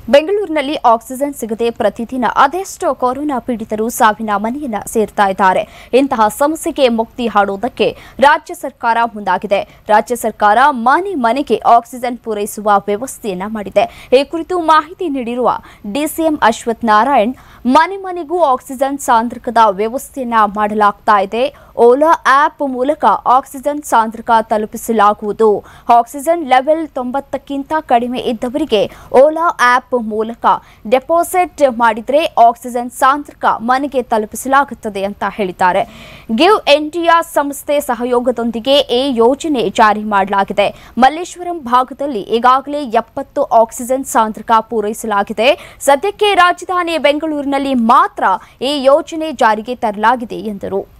ಬೆಂಗಳೂರಿನಲ್ಲಿ ಆಕ್ಸಿಜನ್ ಸಿಗದೆ ಪ್ರತಿದಿನ ಅದೆಷ್ಟೋ ಕೊರೋನಾ ಪೀಡಿತರು ಸಾವಿನ ಮನೆಯನ್ನ ಸೇರ್ತಾ ಇದ್ದಾರೆ ಇಂತಹ ಸಮಸ್ಯೆಗೆ ಮುಕ್ತಿ ಹಾಡುವುದಕ್ಕೆ ರಾಜ್ಯ ಸರ್ಕಾರ ಮುಂದಾಗಿದೆ ರಾಜ್ಯ ಸರ್ಕಾರ ಮನೆ ಮನೆಗೆ ಆಕ್ಸಿಜನ್ ಪೂರೈಸುವ ವ್ಯವಸ್ಥೆಯನ್ನ ಮಾಡಿದೆ ಈ ಕುರಿತು ಮಾಹಿತಿ ನೀಡಿರುವ ಡಿಸಿಎಂ ಅಶ್ವಥ್ ನಾರಾಯಣ್ ಮನೆ ಮನೆಗೂ ಆಕ್ಸಿಜನ್ ಸಾಂದ್ರಕದ ವ್ಯವಸ್ಥೆಯನ್ನ ಮಾಡಲಾಗ್ತಾ ಇದೆ ಓಲಾ ಆಪ್ ಮೂಲಕ ಆಕ್ಸಿಜನ್ ಸಾಂದ್ರಕ ತಲುಪಿಸಲಾಗುವುದು ಆಕ್ಸಿಜನ್ ಲೆವೆಲ್ ತೊಂಬತ್ತಕ್ಕಿಂತ ಕಡಿಮೆ ಇದ್ದವರಿಗೆ ಓಲಾ ಆಪ್ ಮೂಲಕ ಡೆಪಾಸಿಟ್ ಮಾಡಿದ್ರೆ ಆಕ್ಸಿಜನ್ ಸಾಂದ್ರಕ ಮನೆಗೆ ತಲುಪಿಸಲಾಗುತ್ತದೆ ಅಂತ ಹೇಳಿದ್ದಾರೆ ಗಿವ್ ಇಂಡಿಯಾ ಸಂಸ್ಥೆ ಸಹಯೋಗದೊಂದಿಗೆ ಈ ಯೋಜನೆ ಜಾರಿ ಮಾಡಲಾಗಿದೆ ಮಲ್ಲೇಶ್ವರಂ ಭಾಗದಲ್ಲಿ ಈಗಾಗಲೇ ಎಪ್ಪತ್ತು ಆಕ್ಸಿಜನ್ ಸಾಂದ್ರಕ ಪೂರೈಸಲಾಗಿದೆ ಸದ್ಯಕ್ಕೆ ರಾಜಧಾನಿ ಬೆಂಗಳೂರಿನಲ್ಲಿ ಮಾತ್ರ ಈ ಯೋಜನೆ ಜಾರಿಗೆ ತರಲಾಗಿದೆ ಎಂದರು